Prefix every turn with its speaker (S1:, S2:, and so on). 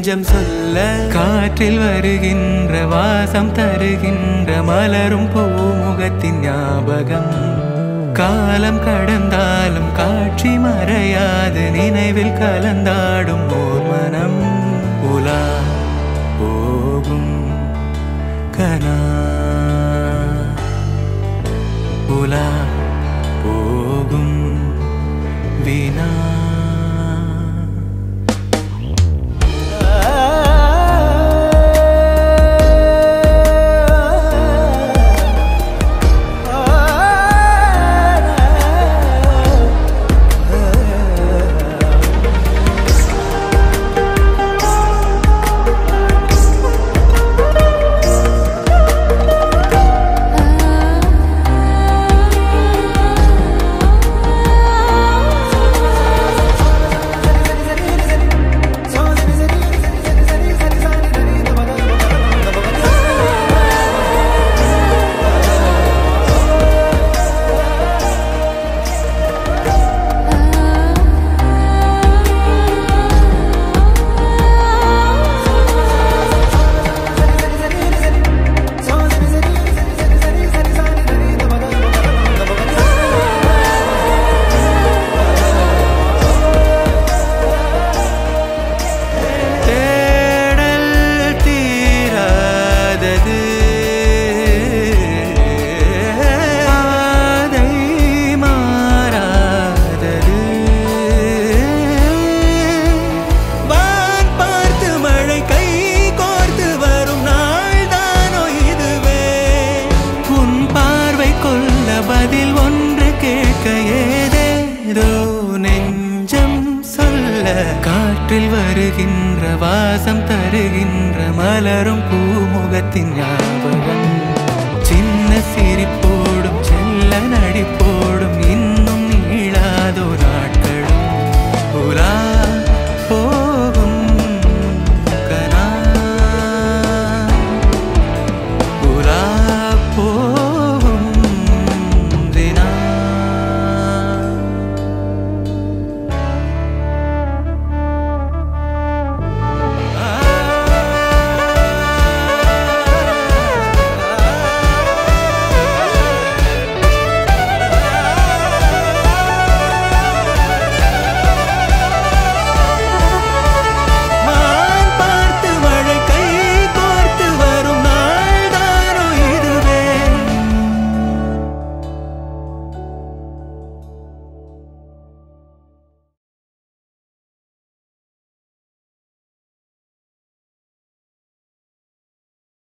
S1: நெஞ்சம் சொல்ல காற்றில் வருகின்ற வாசம் தருகின்ற மலரும் பூமுகத்தின் ஞாபகம் காலம் கடந்தாலும் காட்சி மறையாது நினைவில் கலந்தாடும் ஓர் மனம் உலா போகும் கனா உலா போகும் வினா தேடல் தீராதது ஆதை மாறாதது வான் பார்த்து மழை கை கோர்த்து வரும் நாள் தானோ இதுவே உன் பார்வை கொள்ள பதில் ஒன்று கேட்க ஏதேதோ நெஞ்சம் சொல்ல காற்றில் வருகின்ற வாசம் தருகின்ற மலரும் பூமுகத்தின் ஞாபகம் சின்ன சிரிப்போடும் செல்ல நடிப்போடும் இன்னும் நீளாதோ நாட்களும் உலா